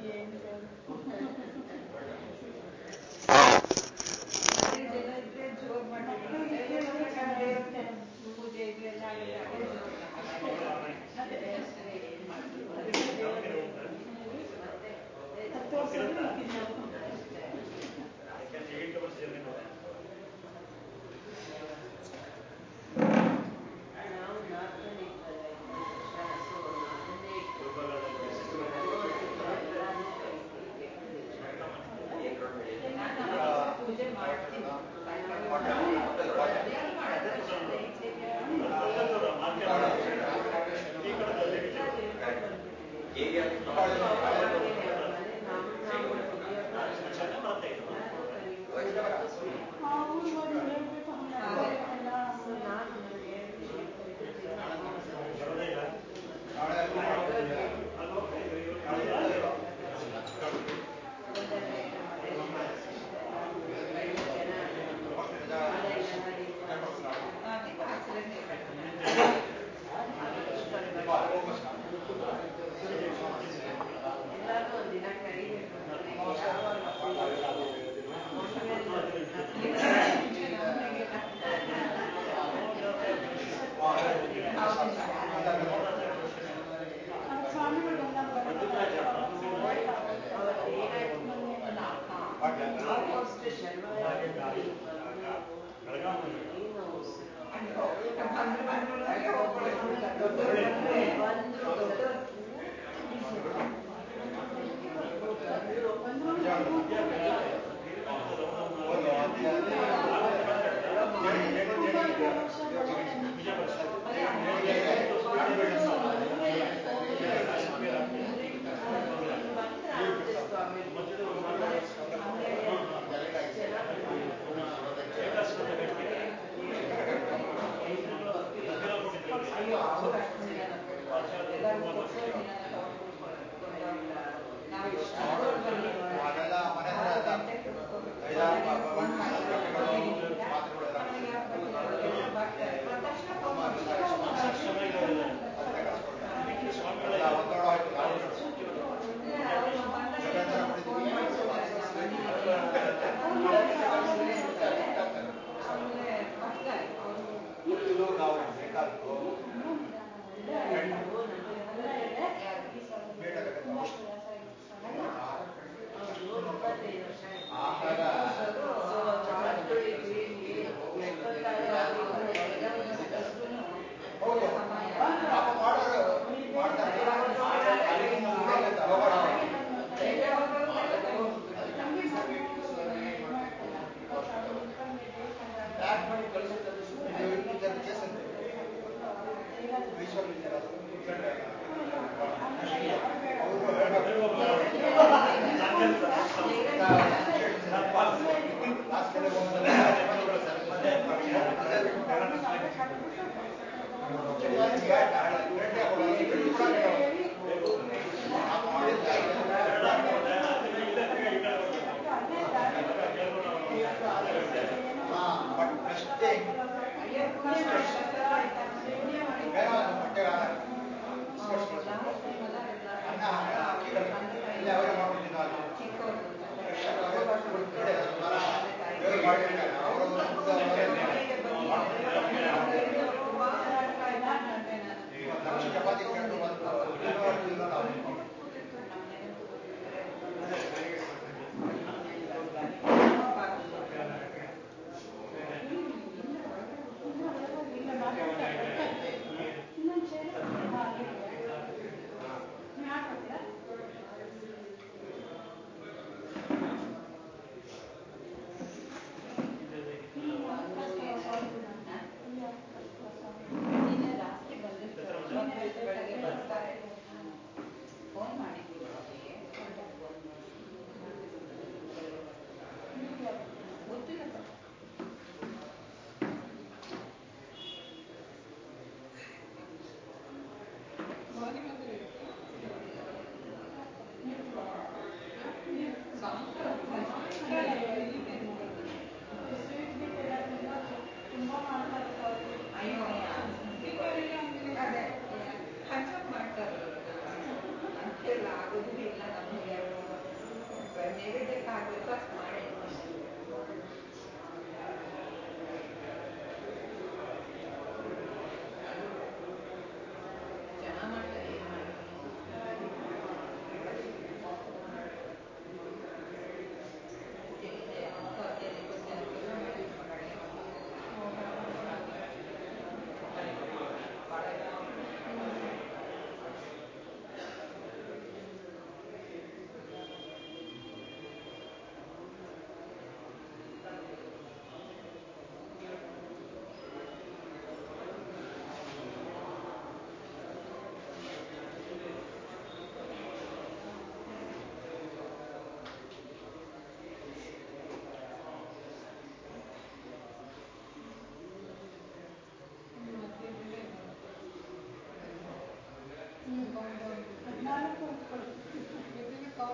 ಇನ್ನೊಂದು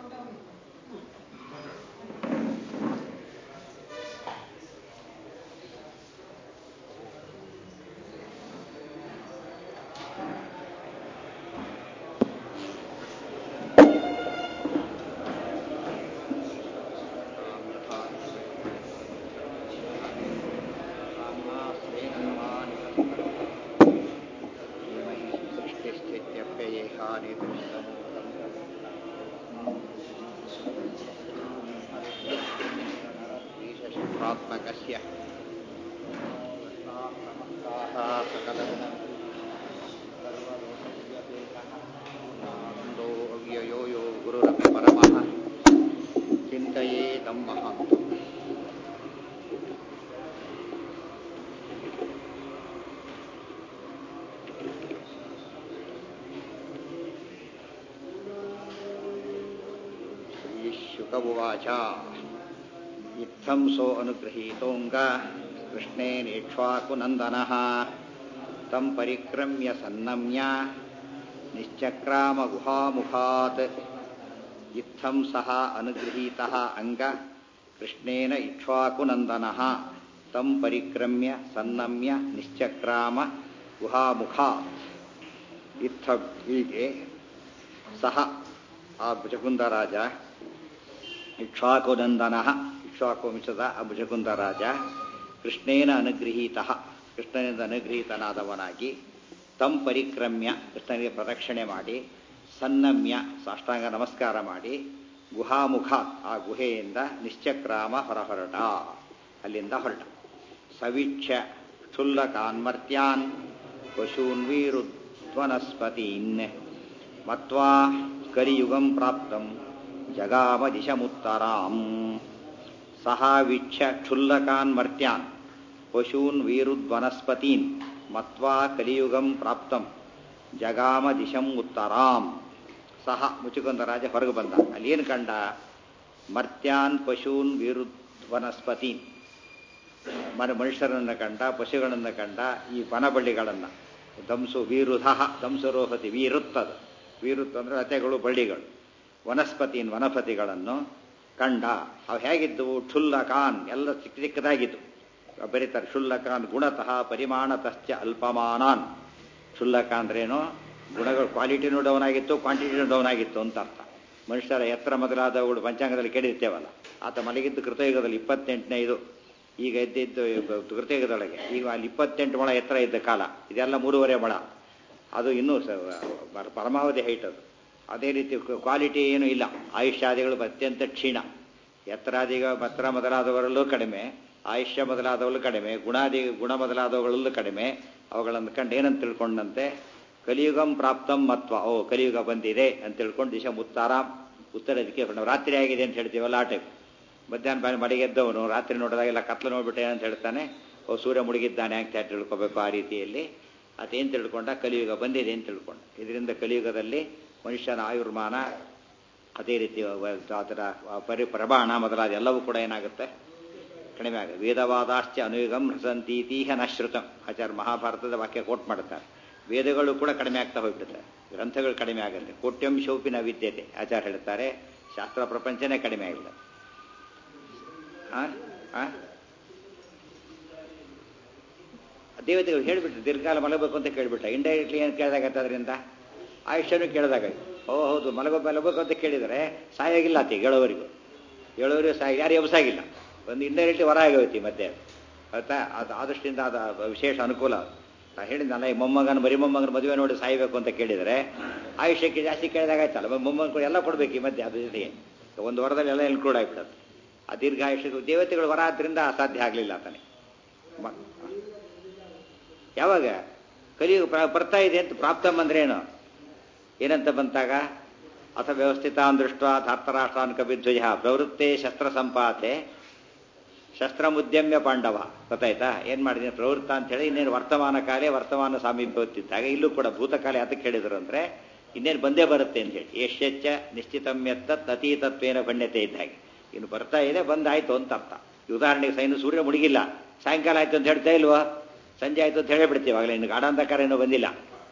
ईशशुक्रात्मकस्य सर्वलोकव्यपेतः अव्ययो यो गुरुरपि परमः चिन्तयेतं महान्तम् श्रीशुक उवाच इत्थं सो अनुगृहीतोऽङ्ग कृष्णेनेक्ष्वाकुनन्दनः तं परिक्रम्य सन्नम्य निश्चक्रामगुहामुखात् इत्थं सः अनुगृहीतः अङ्ग कृष्णेन इक्ष्वाकुनन्दनः तं परिक्रम्य सन्नम्य निಶ್ಚಕ್ರಾಮ ಗುಹಾಮುಖಾತ್ ಇತ್ತಂ ಹೀಗೆ ಸಹ ಆ ಭುಜಕುಂದರಾಜ ಇಕ್ಷ್ವಾಕುನಂದನ ಇಕ್ಷ್ವಾಕು ವಂಶದ ಆ ಭುಜಕುಂದರಾಜ ಕೃಷ್ಣೇನ ಅನುಗೃಹೀತ ಕೃಷ್ಣನಿಂದ ಅನುಗೃಹೀತನಾದವನಾಗಿ ತಂ ಪರಿಕ್ರಮ್ಯ ಕೃಷ್ಣನಿಗೆ ಪ್ರದಕ್ಷಿಣೆ ಮಾಡಿ ಸನ್ನಮ್ಯ ಸಾಷ್ಟಾಂಗ ನಮಸ್ಕಾರ ಮಾಡಿ ಗುಹಾಮುಖ ಆ ಗುಹೆಯಿಂದ ನಿಶ್ಚಕ್ರಾಮ ಹೊರಹೊರಟ ಅಲ್ಲಿಂದ ಹೊರಟ ಸವೀಕ್ಷ ಕ್ಷುಲ್ಲಕಾನ್ಮರ್ತ್ಯಾನ್ ಪಶೂನ್ ವೀರುಧ್ವನಸ್ಪತೀನ್ ಮತ್ವಾ ಕಲಿಯುಗಂ ಪ್ರಾಪ್ತಂ ಜಗಾಮ ದಿಶಮುತ್ತರಾಂ ಸಹ ವೀಕ್ಷ ಕ್ಷುಲ್ಲಕಾನ್ ಮರ್ತ್ಯಾನ್ ಪಶೂನ್ ವೀರುದ್ವನಸ್ಪತೀನ್ ಮತ್ವಾ ಕಲಿಯುಗಂ ಪ್ರಾಪ್ತಂ ಜಗಾಮ ದಿಶಂ ಉತ್ತರಾಂ ಸಹ ಮುಚುಕುಂದ ರಾಜ ಹೊರಗೆ ಬಂದ ಅಲ್ಲೇನು ಕಂಡ ಮರ್ತ್ಯಾನ್ ಪಶೂನ್ ವೀರುದ್ವನಸ್ಪತೀನ್ ಮನ ಮನುಷ್ಯರನ್ನು ಕಂಡ ಪಶುಗಳನ್ನು ಕಂಡ ಈ ವನಬಳ್ಳಿಗಳನ್ನು ದಂಸು ವೀರುಧ ದಂಸರೋಹತಿ ವೀರುತ್ತದು ವೀರುತ್ ಅಂದರೆ ಅತೆಗಳು ಬಳ್ಳಿಗಳು ವನಸ್ಪತಿನ್ ವನಪತಿಗಳನ್ನು ಕಂಡ ಅವು ಹೇಗಿದ್ದವು ಕ್ಷುಲ್ಲಕಾನ್ ಎಲ್ಲ ಚಿಕ್ಕ ಚಿಕ್ಕದಾಗಿದ್ದು ಬರೀತಾರೆ ಕ್ಷುಲ್ಲಕಾನ್ ಗುಣತಃ ಪರಿಮಾಣತಶ್ಚ ಅಲ್ಪಮಾನಾನ್ ಕ್ಷುಲ್ಲಕ ಅಂದ್ರೇನು ಗುಣಗಳು ಕ್ವಾಲಿಟಿನೂ ಡೌನ್ ಆಗಿತ್ತು ಕ್ವಾಂಟಿಟಿನೂ ಡೌನ್ ಆಗಿತ್ತು ಅಂತ ಅರ್ಥ ಮನುಷ್ಯರ ಎತ್ತರ ಮೊದಲಾದವುಗಳು ಪಂಚಾಂಗದಲ್ಲಿ ಕೇಳಿರ್ತೇವಲ್ಲ ಆತ ಮಲಗಿದ್ದು ಕೃತಯುಗದಲ್ಲಿ ಇಪ್ಪತ್ತೆಂಟನೇ ಇದು ಈಗ ಎದ್ದಿದ್ದು ಕೃತಯುಗದೊಳಗೆ ಈಗ ಅಲ್ಲಿ ಇಪ್ಪತ್ತೆಂಟು ಮೊಳ ಎತ್ತರ ಇದ್ದ ಕಾಲ ಇದೆಲ್ಲ ಮೂರುವರೆ ಮೊಳ ಅದು ಇನ್ನೂ ಪರಮಾವಧಿ ಹೈಟ್ ಅದು ಅದೇ ರೀತಿ ಕ್ವಾಲಿಟಿ ಏನೂ ಇಲ್ಲ ಆಯುಷ್ಯಾದಿಗಳು ಅತ್ಯಂತ ಕ್ಷೀಣ ಎತ್ತರಾದಿಗ ಎತ್ತರ ಮೊದಲಾದವರಲ್ಲೂ ಕಡಿಮೆ ಆಯುಷ್ಯ ಮೊದಲಾದವಲ್ಲೂ ಕಡಿಮೆ ಗುಣಾದಿ ಗುಣ ಮೊದಲಾದವುಗಳಲ್ಲೂ ಕಡಿಮೆ ಅವುಗಳನ್ನು ಕಂಡು ಏನಂತ ತಿಳ್ಕೊಂಡಂತೆ ಕಲಿಯುಗಂ ಪ್ರಾಪ್ತಂ ಮತ್ವ ಓ ಕಲಿಯುಗ ಬಂದಿದೆ ಅಂತ ತಿಳ್ಕೊಂಡು ದಿಶ ಮುತ್ತಾರಾಮ್ ಉತ್ತರ ದಿಕ್ಕೆ ನಾವು ರಾತ್ರಿ ಆಗಿದೆ ಅಂತ ಹೇಳ್ತೀವಲ್ಲ ಆ ಟೈಪ್ ಮಧ್ಯಾಹ್ನ ಬಾರಿ ಮಡಿಗೆದ್ದವನು ರಾತ್ರಿ ನೋಡಿದಾಗೆಲ್ಲ ಕತ್ಲು ನೋಡ್ಬಿಟ್ಟೆ ಅಂತ ಹೇಳ್ತಾನೆ ಓ ಸೂರ್ಯ ಮುಳುಗಿದ್ದಾನೆ ಅಂತ ತಿಳ್ಕೊಬೇಕು ಆ ರೀತಿಯಲ್ಲಿ ಅದೇನು ತಿಳ್ಕೊಂಡ ಕಲಿಯುಗ ಬಂದಿದೆ ಅಂತ ತಿಳ್ಕೊಂಡ ಇದರಿಂದ ಕಲಿಯುಗದಲ್ಲಿ ಮನುಷ್ಯನ ಆಯುರ್ಮಾನ ಅದೇ ರೀತಿ ಅದರ ಪರಿ ಪ್ರಮಾಣ ಮೊದಲಾದ ಎಲ್ಲವೂ ಕೂಡ ಏನಾಗುತ್ತೆ ಕಡಿಮೆ ಆಗುತ್ತೆ ವೇದವಾದಾಶ್ಚ ಅನುಯುಗಂ ಹೃಸಂತೀತೀಹ ನಶ್ರುತಂ ಆಚಾರ್ಯ ಮಹಾಭಾರತದ ವಾಕ್ಯ ಕೋಟ್ ಮಾಡುತ್ತಾರೆ ವೇದಗಳು ಕೂಡ ಕಡಿಮೆ ಆಗ್ತಾ ಹೋಗ್ಬಿಡುತ್ತೆ ಗ್ರಂಥಗಳು ಕಡಿಮೆ ಆಗುತ್ತೆ ಕೋಟ್ಯಂ ಶೋಪಿನ ವಿದ್ಯತೆ ಆಚಾರ್ಯ ಹೇಳ್ತಾರೆ ಶಾಸ್ತ್ರ ಪ್ರಪಂಚನೇ ಕಡಿಮೆ ಆಗಿದೆ ದೇವತೆಗಳು ಹೇಳಿಬಿಟ್ರು ದೀರ್ಘಕಾಲ ಮಲಗಬೇಕು ಅಂತ ಕೇಳಿಬಿಟ್ಟ ಇಂಡೈರೆಕ್ಟ್ಲಿ ಏನು ಕೇಳಿದಾಗತ್ತೆ ಅದರಿಂದ ಆಯುಷ್ಯನೂ ಕೇಳಿದಾಗ ಓ ಹೌದು ಮಲಗೋ ಮಲಗಬೇಕು ಅಂತ ಕೇಳಿದರೆ ಸಾಯಾಗಿಲ್ಲ ಆತ ಹೇಳೋವರೆಗೂ ಹೇಳೋವರೆಗೂ ಸಾಯ ಯಾರು ಎಬ್ಸಾಗಿಲ್ಲ ಒಂದು ಇಂಡೈರೆಕ್ಟ್ಲಿ ಹೊರ ಆಗೋಯ್ತಿ ಮತ್ತೆ ಆಯ್ತಾ ಅದು ಆದಷ್ಟಿಂದ ಅದು ವಿಶೇಷ ಅನುಕೂಲ ನಾ ಹೇಳಿದ್ನಲ್ಲ ಈ ಮೊಮ್ಮಗನ ಬರೀ ಮೊಮ್ಮಗನ ಮದುವೆ ನೋಡಿ ಸಾಯಬೇಕು ಅಂತ ಕೇಳಿದರೆ ಆಯುಷ್ಯಕ್ಕೆ ಜಾಸ್ತಿ ಕೇಳಿದಾಗ ಆಯ್ತಲ್ಲ ಮೊಮ್ಮಗನ ಕೂಡ ಎಲ್ಲ ಕೊಡಬೇಕು ಈ ಮಧ್ಯೆ ಅದು ಜೊತೆಗೆ ಒಂದು ವಾರದಲ್ಲಿ ಎಲ್ಲ ಇನ್ಕ್ಲೂಡ್ ಆಗಿಬಿಡುತ್ತೆ ಆ ದೀರ್ಘಾಯುಷ್ಯ ದೇವತೆಗಳು ಹೊರ ಆದ್ದರಿಂದ ಅಸಾಧ್ಯ ಆಗಲಿಲ್ಲ ಆತನೇ ಯಾವಾಗ ಕಲಿಯುಗ ಬರ್ತಾ ಇದೆ ಅಂತ ಪ್ರಾಪ್ತಂ ಅಂದ್ರೇನು ಏನಂತ ಬಂತಾಗ ಅಥ ವ್ಯವಸ್ಥಿತಾನ್ ದೃಷ್ಟ ಧಾರ್ತರಾಷ್ಟ್ರಾನ್ ಕವಿಧ್ವಜ ಪ್ರವೃತ್ತೆ ಶಸ್ತ್ರ ಸಂಪಾತೆ ಶಸ್ತ್ರ ಮುದ್ಯಮ್ಯ ಪಾಂಡವ ಗೊತ್ತಾಯ್ತಾ ಏನ್ ಮಾಡಿದೀನಿ ಪ್ರವೃತ್ತ ಅಂತ ಹೇಳಿ ಇನ್ನೇನು ವರ್ತಮಾನ ಕಾಲೇ ವರ್ತಮಾನ ಸಾಮೀಪ್ಯ ಹೊತ್ತಿದ್ದಾಗ ಇಲ್ಲೂ ಕೂಡ ಭೂತಕಾಲ ಯಾತಕ್ಕೆ ಹೇಳಿದ್ರು ಅಂದ್ರೆ ಇನ್ನೇನು ಬಂದೇ ಬರುತ್ತೆ ಅಂತ ಹೇಳಿ ಯಶ್ಯಚ್ಚ ನಿಶ್ಚಿತಮ್ಯತ್ತ ಅತೀತತ್ವೇನ ಗಣ್ಯತೆ ಇದ್ದ ಹಾಗೆ ಇನ್ನು ಬರ್ತಾ ಇದೆ ಬಂದಾಯ್ತು ಅಂತ ಅರ್ಥ ಉದಾಹರಣೆಗೆ ಸೈನು ಸೂರ್ಯ ಮುಳುಗಿಲ್ಲ ಸಾಯಂಕಾಲ ಆಯ್ತು ಅಂತ ಹೇಳ್ತಾ ಇಲ್ವಾ ಸಂಜೆ ಆಯ್ತು ಅಂತ ಹೇಳಿಬಿಡ್ತೀವಿ ಆಗಲೇ ಇನ್ನು ಗಾಢಾಂಧಕಾರ ಏನೂ ಬಂದಿಲ್ಲ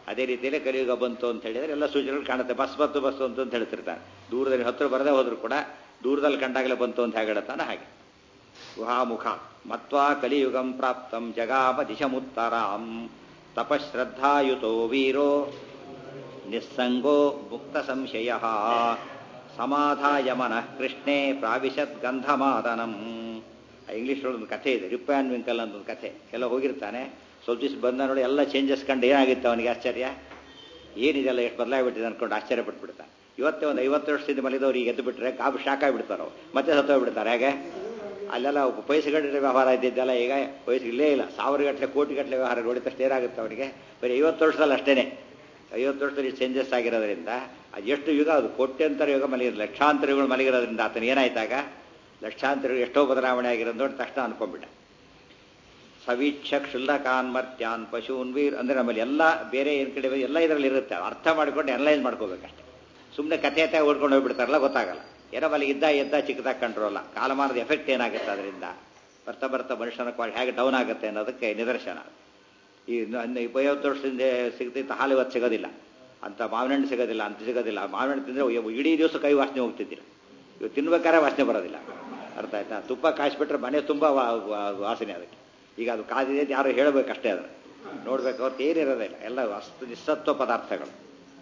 ಅದೇ ರೀತಿಯಲ್ಲೇ ಕಲಿಯುಗ ಬಂತು ಅಂತ ಹೇಳಿದ್ರೆ ಎಲ್ಲ ಸೂಚನೆಗಳು ಕಾಣುತ್ತೆ ಬಸ್ ಬಂತು ಬಸ್ ಬಂತು ಅಂತ ಹೇಳ್ತಿರ್ತಾರೆ ದೂರದಲ್ಲಿ ಹತ್ರ ಬರದೇ ಹೋದ್ರು ಕೂಡ ದೂರದಲ್ಲಿ ಕಂಡಾಗಲೇ ಬಂತು ಅಂತ ಹೇಗಿಡತಾನೆ ಹಾಗೆ ಗುಹಾಮುಖ ಮತ್ವಾ ಕಲಿಯುಗಂ ಪ್ರಾಪ್ತಂ ಜಗಾಮ ದಿಶಮುತ್ತರಾಂ ತಪಶ್ರದ್ಧಾಯುತೋ ವೀರೋ ನಿಸ್ಸಂಗೋ ಮುಕ್ತ ಸಂಶಯ ಸಮಾಧಾಯ ಮನಃ ಕೃಷ್ಣೇ ಪ್ರಾವಿಶದ್ ಗಂಧಮಾದನಂ ಇಂಗ್ಲೀಷ್ ಒಂದು ಕಥೆ ಇದೆ ರಿಪ್ ಆ್ಯಂಡ್ ವಿಂಕಲ್ ಅಂತ ಒಂದು ಕಥೆ ಎಲ್ಲ ಹೋಗಿರ್ತಾನೆ ಸ್ವಲ್ಪ ದಿವಸ ಬಂದ ನೋಡಿ ಎಲ್ಲ ಚೇಂಜಸ್ ಕಂಡು ಏನಾಗಿತ್ತು ಅವನಿಗೆ ಆಶ್ಚರ್ಯ ಏನಿದೆಲ್ಲ ಎಷ್ಟು ಬದಲಾಗ್ಬಿಟ್ಟಿದೆ ಅನ್ಕೊಂಡು ಆಶ್ಚರ್ಯ ಪಟ್ಬಿಡ್ತಾನೆ ಇವತ್ತೇ ಒಂದು ಐವತ್ತು ವರ್ಷದಿಂದ ಮಲಿದವ್ರು ಈಗ ಎದ್ದು ಬಿಟ್ರೆ ಕಾಬು ಶಾಕ್ ಆಗಿಬಿಡ್ತಾರೆ ಅವ್ರು ಮತ್ತೆ ಸತ್ತೋಗ್ಬಿಡ್ತಾರೆ ಹೇಗೆ ಅಲ್ಲೆಲ್ಲ ಪೈಸೆಗಟ್ಟಲೆ ವ್ಯವಹಾರ ಇದ್ದಿದ್ದೆಲ್ಲ ಈಗ ಪೈಸೆ ಇಲ್ಲೇ ಇಲ್ಲ ಸಾವಿರ ಗಟ್ಟಲೆ ಕೋಟಿ ಗಟ್ಟಲೆ ವ್ಯವಹಾರ ನೋಡಿದ ತಕ್ಷಣ ಏನಾಗುತ್ತೆ ಅವನಿಗೆ ಬರೀ ಐವತ್ತು ವರ್ಷದಲ್ಲಿ ಅಷ್ಟೇನೆ ಐವತ್ತು ವರ್ಷದಲ್ಲಿ ಚೇಂಜಸ್ ಆಗಿರೋದ್ರಿಂದ ಅದು ಎಷ್ಟು ಯುಗ ಅದು ಕೋಟ್ಯಂತರ ಯುಗ ಮಲಗಿರೋ ಲಕ್ಷಾಂತರ ಯುಗಗಳು ಮಲಗಿರೋದ್ರಿಂದ ಆತನ ಏನಾಯ್ತಾಗ ಲಕ್ಷಾಂತರ ಯುಗ ಎಷ್ಟೋ ಬದಲಾವಣೆ ಆಗಿರೋದು ನೋಡಿ ತಕ್ಷಣ ಅನ್ಕೊಂಡ್ಬಿಟ್ಟ ಸವೀಕ್ಷ ಕ್ಷುಲ್ಲಕಾನ್ ಮರ್ತ್ಯಾನ್ ಪಶೂನ್ ವೀರ್ ಅಂದ್ರೆ ನಮ್ಮಲ್ಲಿ ಎಲ್ಲ ಬೇರೆ ಏನ್ ಕಡೆ ಎಲ್ಲ ಇದರಲ್ಲಿ ಇರುತ್ತೆ ಅರ್ಥ ಮಾಡ್ಕೊಂಡು ಅನಲೈಸ್ ಮಾಡ್ಕೋಬೇಕಷ್ಟೆ ಸುಮ್ಮನೆ ಕಥೆ ಕಥೆ ಓಡ್ಕೊಂಡು ಹೋಗ್ಬಿಡ್ತಾರಲ್ಲ ಗೊತ್ತಾಗಲ್ಲ ಏನೋ ಅಲ್ಲಿ ಇದ್ದ ಎದ್ದ ಚಿಕ್ಕದಾಗ ಕಂಡ್ರೋಲ್ಲ ಕಾಲಮಾನದ ಎಫೆಕ್ಟ್ ಏನಾಗುತ್ತೆ ಅದರಿಂದ ಬರ್ತಾ ಬರ್ತಾ ಮನುಷ್ಯನ ಕ್ವಾಲಿ ಹೇಗೆ ಡೌನ್ ಆಗುತ್ತೆ ಅನ್ನೋದಕ್ಕೆ ನಿದರ್ಶನ ಈ ಇಪ್ಪತ್ತೈವತ್ತು ವರ್ಷದಿಂದ ಸಿಗ್ತಿತ್ತು ಹಾಲು ಇವತ್ತು ಸಿಗೋದಿಲ್ಲ ಅಂತ ಮಾವಿನ ಹಣ್ಣು ಸಿಗೋದಿಲ್ಲ ಅಂತ ಸಿಗೋದಿಲ್ಲ ಮಾವಿನ ಹಣ್ಣು ತಿಂದರೆ ಇಡೀ ದಿವಸ ಕೈ ವಾಸನೆ ಹೋಗ್ತಿದ್ದಿಲ್ಲ ಇವು ತಿನ್ಬೇಕಾದ್ರೆ ವಾಸನೆ ಬರೋದಿಲ್ಲ ಅರ್ಥ ಆಯ್ತಾ ತುಪ್ಪ ಕಾಯಿಸ್ಬಿಟ್ರೆ ಮನೆ ತುಂಬ ವಾಸನೆ ಅದಕ್ಕೆ ಈಗ ಅದು ಕಾದಿದೆ ಅಂತ ಯಾರು ಹೇಳಬೇಕಷ್ಟೇ ಅದನ್ನು ನೋಡ್ಬೇಕು ಹೊರತು ಏನಿರೋದಿಲ್ಲ ಎಲ್ಲ ಅಷ್ಟು ನಿಸ್ಸತ್ವ ಪದಾರ್ಥಗಳು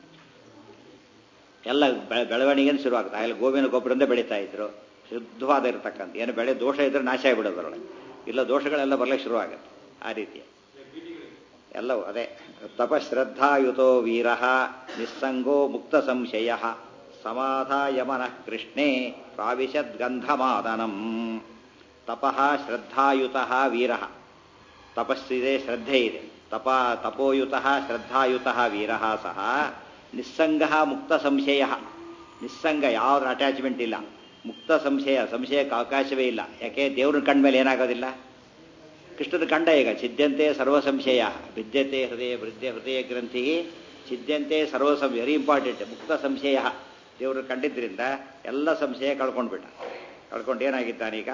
ಎಲ್ಲ ಬೆಳವಣಿಗೆ ಶುರುವಾಗುತ್ತೆ ಅಲ್ಲಿ ಗೋವಿನ ಗೊಬ್ಬರದಿಂದ ಬೆಳೀತಾ ಇದ್ರು ಶುದ್ಧವಾದ ಇರತಕ್ಕಂಥ ಏನು ಬೆಳೆ ದೋಷ ಇದ್ರೆ ನಾಶ ಆಗಿಬಿಡೋದ್ರೊಳಗೆ ಇಲ್ಲ ದೋಷಗಳೆಲ್ಲ ಬರಲಿಕ್ಕೆ ಶುರುವಾಗುತ್ತೆ ಆ ರೀತಿ ಎಲ್ಲವೂ ಅದೇ ತಪಶ್ರದ್ಧಾಯುತೋ ವೀರ ನಿಸ್ಸಂಗೋ ಮುಕ್ತ ಸಂಶಯ ಸಮಾಧಾಯ ಮನಃ ಕೃಷ್ಣೇ ಪ್ರಾವಿಶದ್ಗಂಧಮಾದನಂ ತಪಃ ಶ್ರದ್ಧಾಯುತ ವೀರ ತಪಸ್ಸಿದೆ ಶ್ರದ್ಧೆ ಇದೆ ತಪ ತಪೋಯುತ ಶ್ರದ್ಧಾಯುತ ವೀರ ಸಹ ನಿಸ್ಸಂಗ ಮುಕ್ತ ಸಂಶಯ ನಿಸ್ಸಂಗ ಯಾವ್ದು ಅಟ್ಯಾಚ್ಮೆಂಟ್ ಇಲ್ಲ ಮುಕ್ತ ಸಂಶಯ ಸಂಶಯಕ್ಕೆ ಅವಕಾಶವೇ ಇಲ್ಲ ಯಾಕೆ ದೇವ್ರನ್ನ ಕಂಡ್ಮೇಲೆ ಏನಾಗೋದಿಲ್ಲ ಕೃಷ್ಣನ ಕಂಡ ಈಗ ಸಿದ್ಧಂತೆ ಸರ್ವ ಸಂಶಯ ವಿದ್ಯತೆ ಹೃದಯ ವೃದ್ಧ ಹೃದಯ ಗ್ರಂಥಿ ಸಿದ್ಧಂತೆ ಸರ್ವ ಸಂ ವೆರಿ ಇಂಪಾರ್ಟೆಂಟ್ ಮುಕ್ತ ಸಂಶಯ ದೇವರು ಕಂಡಿದ್ದರಿಂದ ಎಲ್ಲ ಸಂಶಯ ಕಳ್ಕೊಂಡ್ಬಿಟ್ಟ ಕಳ್ಕೊಂಡು ಏನಾಗಿದ್ದಾನೀಗ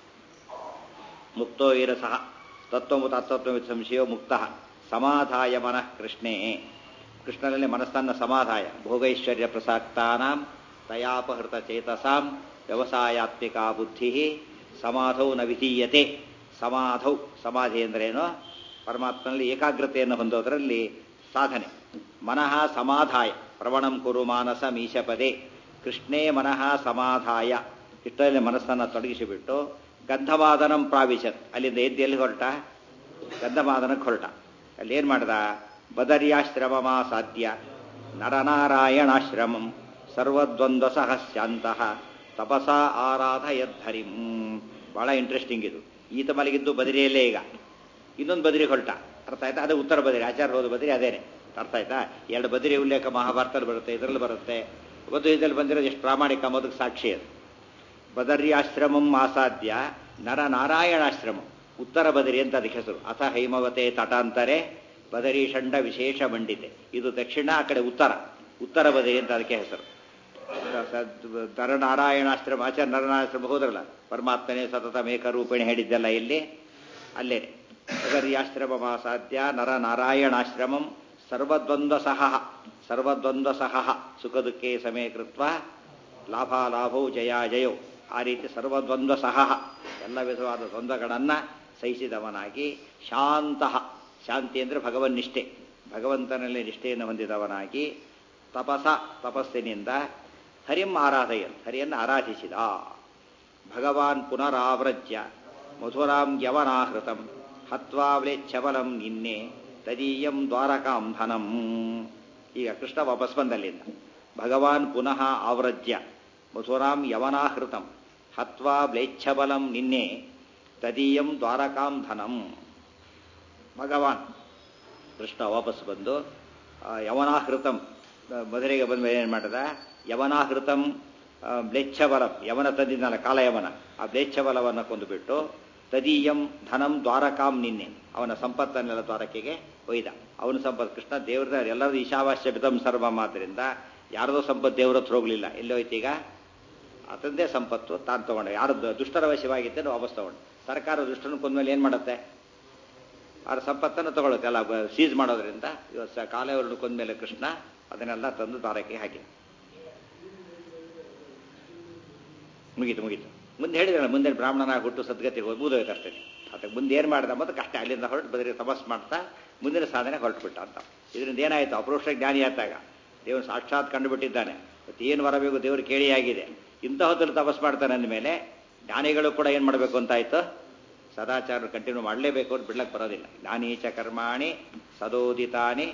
ಮುಕ್ತೋ ವೀರ ಸಹ ತತ್ವಮುತ ತತ್ವ ಸಂಶಯೋ ಮುಕ್ತ ಸಮಾಧಾಯ ಮನಃ ಕೃಷ್ಣೇ ಕೃಷ್ಣನಲ್ಲಿ ಮನಸ್ಸನ್ನ ಸಮಾಧಾಯ ಭೋಗೈಶ್ವರ್ಯ ಪ್ರಸಕ್ತಾನಾಂ ತಯಾಪಹೃತ ಚೇತಸಾಂ ವ್ಯವಸಾಯಾತ್ಮಿಕ ಬುದ್ಧಿ ಸಮಾಧೌ ನ ವಿಧೀಯತೆ ಸಮಾಧೌ ಸಮಾಧಿ ಅಂದ್ರೇನು ಪರಮಾತ್ಮನಲ್ಲಿ ಏಕಾಗ್ರತೆಯನ್ನು ಹೊಂದೋದರಲ್ಲಿ ಸಾಧನೆ ಮನಃ ಸಮಾಧಾಯ ಪ್ರವಣಂ ಕುರು ಮಾನಸ ಮೀಶಪದೆ ಕೃಷ್ಣೇ ಮನಃ ಸಮಾಧಾಯ ಇಷ್ಟರಲ್ಲಿ ಮನಸ್ಸನ್ನು ತೊಡಗಿಸಿಬಿಟ್ಟು ಗಂಧವಾದನಂ ಪ್ರಾವಿಶತ್ ಅಲ್ಲಿಂದ ಎದ್ದು ಎಲ್ಲಿ ಹೊರಟ ಗಂಧವಾದನಕ್ಕೆ ಹೊರಟ ಅಲ್ಲಿ ಏನು ಮಾಡ್ದ ಬದರ್ಯಾಶ್ರಮಮಾ ಸಾಧ್ಯ ನರನಾರಾಯಣಾಶ್ರಮಂ ಸರ್ವದ್ವಂದ್ವ ಸಹ ಶಾಂತಃ ತಪಸ ಆರಾಧಯದ್ಧರಿಂ ಬಹಳ ಇಂಟ್ರೆಸ್ಟಿಂಗ್ ಇದು ಈತ ಮಲಗಿದ್ದು ಬದರಿಯಲ್ಲೇ ಈಗ ಇನ್ನೊಂದು ಬದರಿ ಹೊರಟ ಅರ್ಥ ಆಯ್ತಾ ಅದು ಉತ್ತರ ಬದರಿ ಆಚಾರ ಹೋದ ಬದರಿ ಅದೇನೆ ಅರ್ಥ ಆಯ್ತಾ ಎರಡು ಬದರಿ ಉಲ್ಲೇಖ ಮಹಾಭಾರತದಲ್ಲಿ ಬರುತ್ತೆ ಇದರಲ್ಲಿ ಬರುತ್ತೆ ಒಂದು ಇದರಲ್ಲಿ ಬಂದಿರೋದು ಎಷ್ಟು ಪ್ರಾಮಾಣಿಕ ಅನ್ನೋದಕ್ಕೆ ಸಾಕ್ಷಿ ಅದು ಬದರ್ಯಾಶ್ರಮಂ ಆಸಾಧ್ಯ ನರ ನಾರಾಯಣಾಶ್ರಮ ಉತ್ತರ ಬದರಿ ಅಂತ ಅದಕ್ಕೆ ಹೆಸರು ಅಥ ಹೈಮವತೆ ತಟಾಂತರೆ ಬದರಿ ಷಂಡ ವಿಶೇಷ ಮಂಡಿತೆ ಇದು ದಕ್ಷಿಣ ಆ ಕಡೆ ಉತ್ತರ ಉತ್ತರ ಬದರಿ ಅಂತ ಅದಕ್ಕೆ ಹೆಸರು ನರನಾರಾಯಣಾಶ್ರಮ ಆಚಾರ್ಯ ನರನಾರಾಯಣಾಶ್ರಮ ಹೋದ್ರಲ್ಲ ಪರಮಾತ್ಮನೇ ಸತತ ಮೇಕರೂಪಿಣಿ ಹೇಳಿದ್ದೆಲ್ಲ ಇಲ್ಲಿ ಅಲ್ಲೇ ಬದರ್ಯಾಶ್ರಮ ಸಾಧ್ಯ ನರ ನಾರಾಯಣಾಶ್ರಮಂ ಸರ್ವದ್ವಂದ್ವ ಸಹ ಸರ್ವದ್ವಂದ್ವ ಸಹ ಸುಖ ದುಃಖೇ ಸಮೇ ಕೃತ್ವ ಲಾಭಾಲಾಭೌ ಜಯ ಜಯೋ ಆ ರೀತಿ ಸರ್ವದ್ವಂದ್ವ ಸಹ ಎಲ್ಲ ವಿಧವಾದ ದ್ವಂದ್ವಗಳನ್ನು ಸಹಿಸಿದವನಾಗಿ ಶಾಂತಃ ಶಾಂತಿ ಅಂದರೆ ಭಗವನ್ನಿಷ್ಠೆ ಭಗವಂತನಲ್ಲಿ ನಿಷ್ಠೆಯನ್ನು ಹೊಂದಿದವನಾಗಿ ತಪಸ ತಪಸ್ಸಿನಿಂದ ಹರಿಂ ಆರಾಧಯನ್ ಹರಿಯನ್ನು ಆರಾಧಿಸಿದ ಭಗವಾನ್ ಪುನರಾವ್ರಜ್ಯ ಮಧುರಾಂ ಯವನಾಹೃತಂ ಹತ್ವಾವ್ಲೇಚ್ಛಬಲಂ ನಿನ್ನೆ ತದೀಯಂ ದ್ವಾರಕಾಂ ಧನಂ ಈಗ ಕೃಷ್ಣ ವಾಪಸ್ ಬಂದಲ್ಲಿಂದ ಭಗವಾನ್ ಪುನಃ ಆವ್ರಜ್ಯ ಮಧುರಾಂ ಯವನಾಹೃತಂ ಹತ್ವಾ ಬ್ಲೇಚ್ಛಬಲಂ ನಿನ್ನೆ ತದೀಯಂ ದ್ವಾರಕಾಂ ಧನಂ ಭಗವಾನ್ ಕೃಷ್ಣ ವಾಪಸ್ ಬಂದು ಯವನಾಹೃತಂ ಮಧುರೆಗೆ ಬಂದ ಮೇಲೆ ಏನು ಮಾಡಿದ ಯವನಾಹೃತಂ ಬ್ಲೇಚ್ಛಬಲಂ ಯವನ ತಂದಿದ್ದಲ್ಲ ಕಾಲಯವನ ಆ ಬ್ಲೇಚ್ಛಬಲವನ್ನು ಕೊಂದುಬಿಟ್ಟು ತದೀಯಂ ಧನಂ ದ್ವಾರಕಾಂ ನಿನ್ನೆ ಅವನ ಸಂಪತ್ತನ್ನೆಲ್ಲ ದ್ವಾರಕೆಗೆ ಒಯ್ದ ಅವನ ಸಂಪತ್ತು ಕೃಷ್ಣ ದೇವ್ರದ ಎಲ್ಲರದು ಈಶಾವಾಸ್ಯ ಬಿತಂ ಸರ್ವಂ ಆದ್ದರಿಂದ ಯಾರದೋ ಸಂಪತ್ತು ದೇವ್ರ ಹತ್ರ ಹೋಗ್ಲಿಲ್ಲ ಎಲ್ಲೋಯ್ತು ಈಗ ಆತಂದೇ ಸಂಪತ್ತು ತಾನು ತಗೊಂಡ ಯಾರು ದುಷ್ಟರ ವಶವಾಗಿದ್ದರೆ ವಾಪಸ್ ತಗೊಂಡು ಸರ್ಕಾರ ದುಷ್ಟನ ಕೊಂದ್ಮೇಲೆ ಏನು ಮಾಡುತ್ತೆ ಅವ್ರ ಸಂಪತ್ತನ್ನು ತಗೊಳುತ್ತೆ ಎಲ್ಲ ಸೀಸ್ ಮಾಡೋದ್ರಿಂದ ಇವತ್ತು ಕಾಲೇವರನ್ನು ಕೊಂದ ಮೇಲೆ ಕೃಷ್ಣ ಅದನ್ನೆಲ್ಲ ತಂದು ದ್ವಾರಕ್ಕೆ ಹಾಕಿ ಮುಗೀತು ಮುಗೀತು ಮುಂದೆ ಹೇಳಿದ್ರಲ್ಲ ಮುಂದೆ ಬ್ರಾಹ್ಮಣನಾಗಿ ಹುಟ್ಟು ಸದ್ಗತಿಗೆ ಹೋಗಿ ಮುಗಿದೋಯ್ತು ಅಷ್ಟೇ ಅದಕ್ಕೆ ಮುಂದೆ ಏನು ಮಾಡಿದ ಮತ್ತು ಕಷ್ಟ ಅಲ್ಲಿಂದ ಹೊರಟು ಬದಲಿ ತಪಸ್ ಮಾಡ್ತಾ ಮುಂದಿನ ಸಾಧನೆ ಹೊರಟುಬಿಟ್ಟ ಅಂತ ಇದರಿಂದ ಏನಾಯಿತು ಅಪರೋಕ್ಷ ಜ್ಞಾನಿ ಆತಾಗ ದೇವರು ಸಾಕ್ಷಾತ್ ಕಂಡುಬಿಟ್ಟಿದ್ದಾನೆ ಮತ್ತು ಏನು ಬರಬೇಕು ದೇವರು ಕೇಳಿ ಆಗಿದೆ ಇಂಥ ಹೊತ್ತಲ್ಲಿ ತಪಸ್ ಮಾಡ್ತಾನೆ ಅಂದಮೇಲೆ ಜ್ಞಾನಿಗಳು ಕೂಡ ಏನು ಮಾಡಬೇಕು ಅಂತಾಯ್ತು ಸದಾಚಾರ ಕಂಟಿನ್ಯೂ ಮಾಡಲೇಬೇಕು ಅಂತ ಬಿಡ್ಲಕ್ಕೆ ಬರೋದಿಲ್ಲ ಜ್ಞಾನೀಚ ಕರ್ಮಾಣಿ ಸದೋದಿತಾನಿ